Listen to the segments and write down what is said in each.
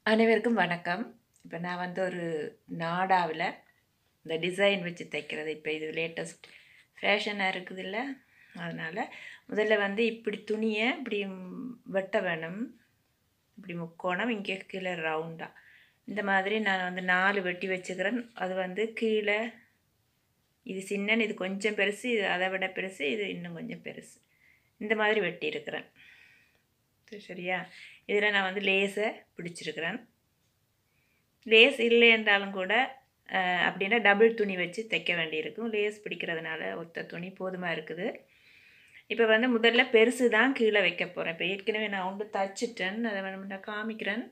அனைவருக்கும் வணக்கம் இப்போ நான் வந்து ஒரு நாடாவில் இந்த டிசைன் வச்சு தைக்கிறது இப்போ இது லேட்டஸ்ட் ஃபேஷனாக இருக்குதுல்ல அதனால் முதல்ல வந்து இப்படி துணியை இப்படி ம், வெட்ட வேணும் இப்படி முக்கோணம் இங்கே கீழே ரவுண்டாக இந்த மாதிரி நான் வந்து நாலு வெட்டி வச்சுக்கிறேன் அது வந்து கீழே இது சின்னன்னு இது கொஞ்சம் பெருசு இது அதை விட பெருசு இது இன்னும் கொஞ்சம் பெருசு இந்த மாதிரி வெட்டி இருக்கிறேன் சரி, சரியா இதில் நான் வந்து லேஸை பிடிச்சிருக்கிறேன் லேஸ் இல்லை என்றாலும் கூட அஹ், அப்படின்னா டபுள் துணி வச்சு தைக்க வேண்டியிருக்கும் லேஸ் பிடிக்கிறதுனால ஒத்த துணி போதுமாக இருக்குது இப்போ வந்து முதல்ல பெருசு தான் கீழே வைக்க போகிறேன் இப்போ ஏற்கனவே நான் ஒன்று தச்சிட்டேன் அதை வேணும் நான் காமிக்கிறேன்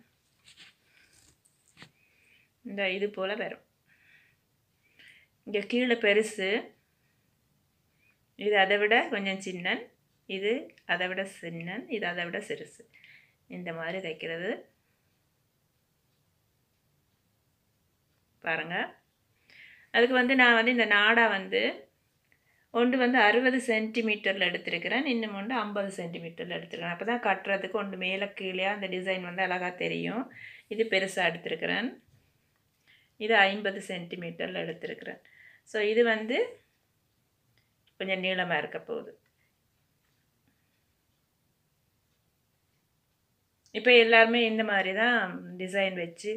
இந்த இது போல் வரும் இங்கே கீழே பெருசு இது அதை விட கொஞ்சம் சின்னன் இது அதை விட சின்னன் இது அதை விட சிறுசு இந்த மாதிரி தைக்கிறது பாருங்க அதுக்கு வந்து நான் வந்து இந்த நாடா வந்து ஒன்று வந்து அறுபது சென்டிமீட்டரில் எடுத்திருக்கிறேன் இன்னும் ஒன்று ஐம்பது சென்டிமீட்டரில் எடுத்திருக்கிறேன் அப்போ தான் கட்டுறதுக்கு ஒன்று மேலே கீழே அந்த டிசைன் வந்து அழகாக தெரியும் இது பெருசாக எடுத்திருக்கிறேன் இது ஐம்பது சென்டிமீட்டரில் எடுத்திருக்கிறேன் ஸோ இது வந்து கொஞ்சம் நீளமாக இருக்க போகுது இப்போ எல்லாருமே இந்த மாதிரி தான் டிசைன் வச்சு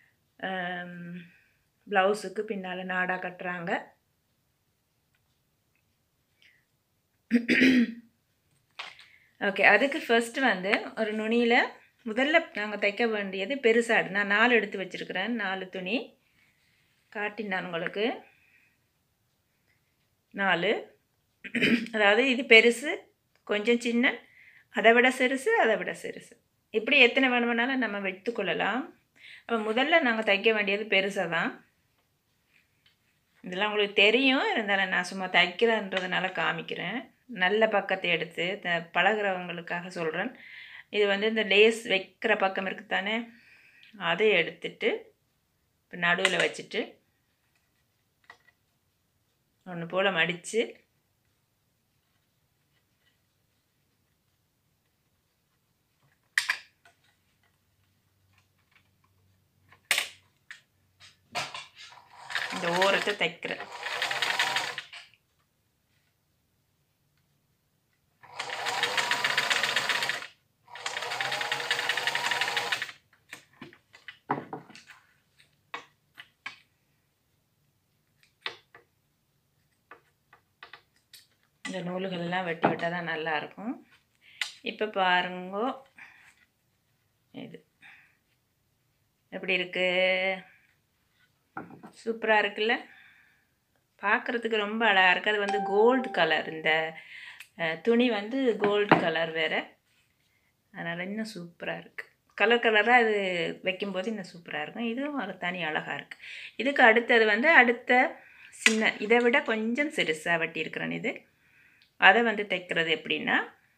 ப்ளவுஸுக்கு பின்னால் நாடா கட்டுறாங்க ஓகே அதுக்கு ஃபர்ஸ்ட் வந்து ஒரு நுனியில் முதல்ல நாங்கள் தைக்க வேண்டியது பெருசாடு நான் நாலு எடுத்து வச்சுருக்கிறேன் நாலு துணி காட்டினான் உங்களுக்கு நாலு அதாவது இது பெருசு கொஞ்சம் சின்ன அதை விட சிறுசு அதை விட சிறுசு இப்படி எத்தனை வேணுமெனாலும் நம்ம வைத்துக்கொள்ளலாம் அப்போ முதல்ல நாங்கள் தைக்க வேண்டியது பெருசாக தான் இதெல்லாம் உங்களுக்கு தெரியும் இருந்தாலும் நான் சும்மா தைக்கிறேன்றதுனால காமிக்கிறேன் நல்ல பக்கத்தை எடுத்து த பழகிறவங்களுக்காக சொல்கிறேன் இது வந்து இந்த லேஸ் வைக்கிற பக்கம் இருக்குது தானே அதை எடுத்துட்டு இப்போ நடுவில் வச்சுட்டு ஒன்று போல் மடித்து இந்த ஓரத்தை தைக்கிறேன் இந்த நூல்கள் எல்லாம் வெட்டி விட்டால் தான் நல்லா இருக்கும் இப்போ பாருங்கோ இது எப்படி இருக்கு சூப்பராக இருக்குல்ல பார்க்குறதுக்கு ரொம்ப அழகாக இருக்குது அது வந்து கோல்டு கலர் இந்த அஹ், துணி வந்து கோல்டு கலர் வேறு அதனால் இன்னும் சூப்பராக இருக்குது கலர் கலராக இது வைக்கும்போது இன்னும் சூப்பராக இருக்கும் இதுவும் ஒரு தனி அழகாக இருக்குது இதுக்கு அடுத்தது வந்து அடுத்த சின்ன இதை விட கொஞ்சம் சிறுசாக வெட்டியிருக்கிறேன் இது அதை வந்து தைக்கிறது எப்படின்னா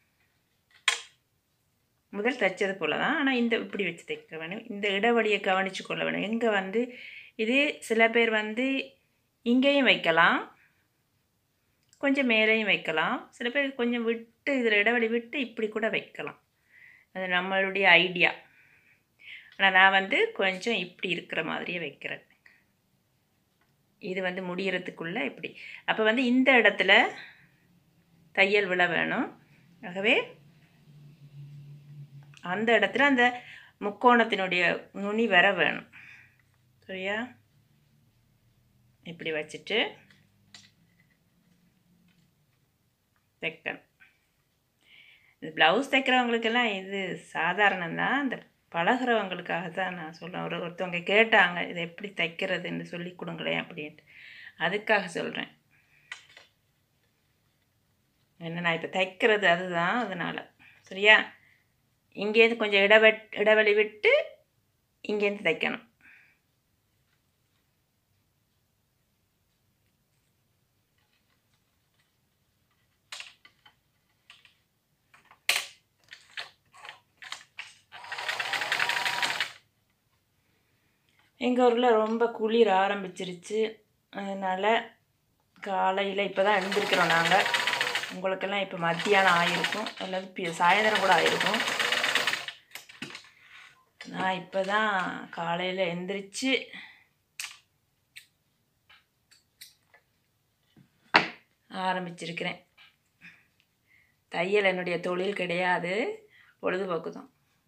முதல் தைச்சது போல தான் ஆனால் இந்த இப்படி வச்சு தைக்க வேணும் இந்த இடைவெளியை கவனித்து கொள்ள வேணும் எங்கே வந்து இது சில பேர் வந்து இங்கேயும் வைக்கலாம் கொஞ்சம் மேலேயும் வைக்கலாம் சில பேர் கொஞ்சம் விட்டு இதில் இடைவெளி விட்டு இப்படி கூட வைக்கலாம் அது நம்மளுடைய ஐடியா ஆனால் நான் வந்து கொஞ்சம் இப்படி இருக்கிற மாதிரியே வைக்கிறேன் இது வந்து முடியறதுக்குள்ளே இப்படி அப்போ வந்து இந்த இடத்துல தையல் விழ வேணும் ஆகவே அந்த இடத்துல அந்த முக்கோணத்தினுடைய நுனி வர வேணும் சரியா இப்படி வச்சுட்டு தைக்கணும் இது ப்ளவுஸ் தைக்கிறவங்களுக்கெல்லாம் இது சாதாரணம் தான் இந்த பழகிறவங்களுக்காக தான் நான் சொல்கிறேன் ஒரு ஒருத்தவங்க கேட்டாங்க இதை எப்படி தைக்கிறதுன்னு சொல்லி கொடுங்களேன் அப்படின்ட்டு அதுக்காக சொல்கிறேன் என்ன நான் இப்போ தைக்கிறது அதுதான் அதனால் சரியா இங்கேருந்து கொஞ்சம் இடவெட் இடைவெளி விட்டு இங்கேருந்து தைக்கணும் எங்கள் ஊரில் ரொம்ப குளிர் ஆரம்பிச்சிருச்சு அதனால் காலையில் இப்போ தான் எழுந்திருக்கிறோம் நாங்கள் உங்களுக்கெல்லாம் இப்போ மத்தியானம் ஆகிருக்கும் அல்லது பி- சாயந்தரம் கூட ஆகிருக்கும் நான் இப்போ தான் காலையில் எந்திரிச்சு ஆரம்பிச்சிருக்கிறேன் தையல் என்னுடைய தொழில் கிடையாது பொழுதுபோக்கு தான்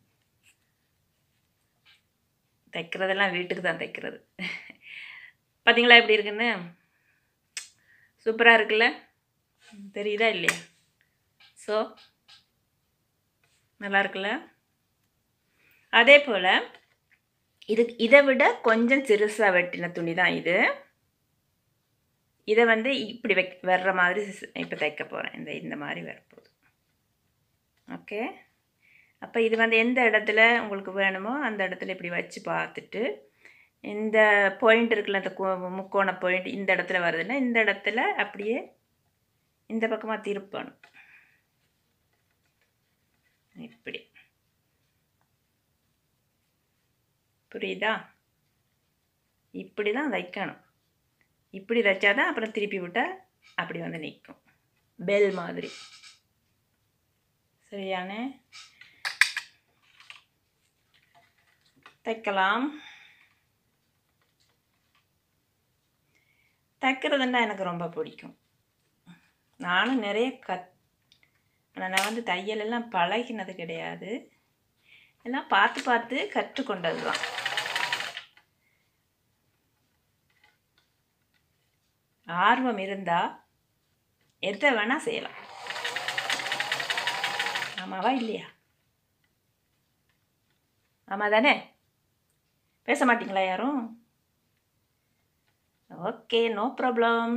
தைக்கிறதெல்லாம் வீட்டுக்கு தான் தைக்கிறது பார்த்தீங்களா எப்படி இருக்குன்னு சூப்பராக இருக்குல்ல தெரியுதா இல்லையா ஸோ நல்லா இருக்குல்ல அதே போல் இது இதை விட கொஞ்சம் சிறுசாக வெட்டின துணி தான் இது இதை வந்து இப்படி வைக் வர்ற மாதிரி இப்போ தைக்க போகிறேன் இந்த இந்த மாதிரி வரப்போகுது ஓகே அப்போ இது வந்து எந்த இடத்துல உங்களுக்கு வேணுமோ அந்த இடத்துல இப்படி வச்சு பார்த்துட்டு இந்த பாயிண்ட் இருக்குல்ல இந்த கு- முக்கோண பாயிண்ட் இந்த இடத்துல வருதுன்னா இந்த இடத்துல அப்படியே இந்த பக்கமாக திருப்பணும் இப்படி புரியுதா இப்படி தான் தைக்கணும் இப்படி தைச்சாதான் அப்புறம் திருப்பி விட்டால் அப்படி வந்து நிற்கும் பெல் மாதிரி சரியானே தைக்கலாம் தைக்கிறதுன்னா எனக்கு ரொம்ப பிடிக்கும் நானும் நிறைய கத் ஆனால் நான் வந்து தையல் எல்லாம் பழகினது கிடையாது எல்லாம் பார்த்து பார்த்து கற்றுக்கொண்டது தான் ஆர்வம் இருந்தால் எதை வேணால் செய்யலாம் ஆமாவா இல்லையா ஆமாம் தானே பேச மாட்டீங்களா யாரும் ஓகே நோ ப்ராப்ளம்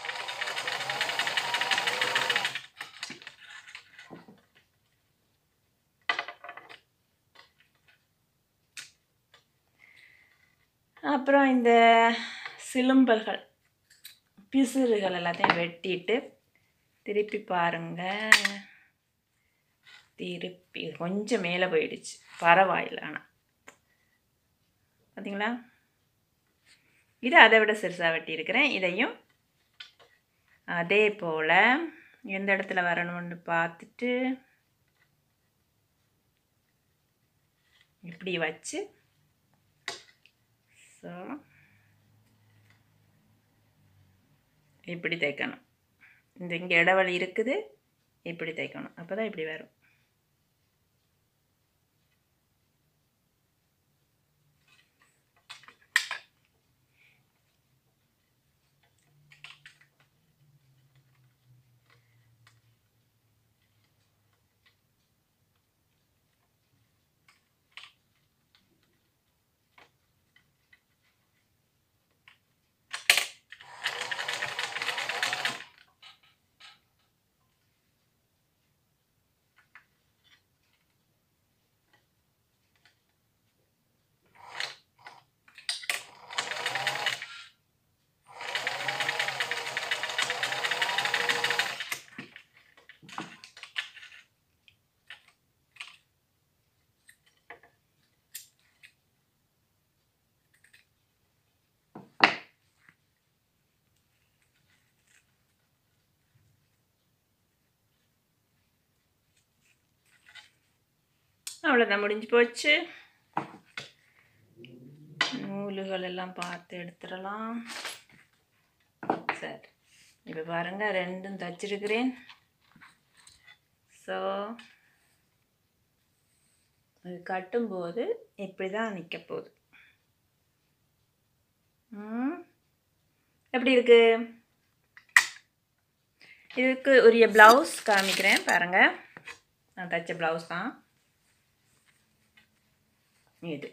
அப்புறம் இந்த சிலும்பல்கள் பிசுறுகள் எல்லாத்தையும் வெட்டிட்டு திருப்பி பாருங்க திருப்பி கொஞ்சம் மேலே போயிடுச்சு பரவாயில்ல ஆனால் பார்த்தீங்களா இது அதை விட சிறுசாக வெட்டியிருக்கிறேன் இதையும் அதே போல் எந்த இடத்துல வரணும்னு பார்த்துட்டு இப்படி வச்சு ஸோ இப்படி தைக்கணும் இந்த இங்கே இடைவெளி இருக்குது இப்படி தைக்கணும் அப்போ தான் இப்படி வரும் அவ்வளோதான் முடிஞ்சு போச்சு நூலுகள் எல்லாம் பார்த்து எடுத்துடலாம் சரி இப்போ பாருங்கள் ரெண்டும் தச்சிருக்கிறேன் ஸோ அது கட்டும்போது இப்படி தான் நிற்க போகுது ம் எப்படி இருக்கு இதுக்கு உரிய ப்ளவுஸ் காமிக்கிறேன் பாருங்கள் நான் தைச்ச ப்ளவுஸ் தான் இது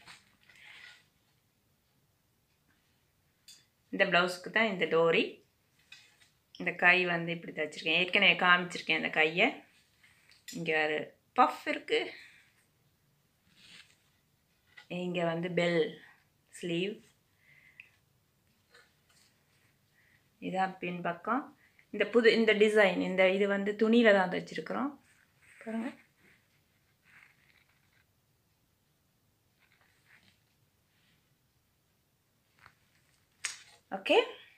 இந்த ப்ளவுஸுக்கு தான் இந்த டோரி இந்த கை வந்து இப்படி தைச்சிருக்கேன் ஏற்கனவே காமிச்சிருக்கேன் இந்த கையை இங்கே ஒரு பஃப் இருக்குது இங்கே வந்து பெல் ஸ்லீவ் இதான் பின்பக்கம் இந்த புது இந்த டிசைன் இந்த இது வந்து துணியில் தான் தைச்சிருக்கிறோம் பாருங்கள் ஓகே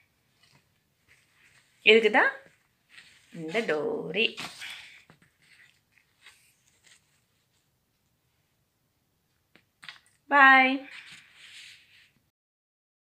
இதுக்கு தான் இந்த டோரி பாய்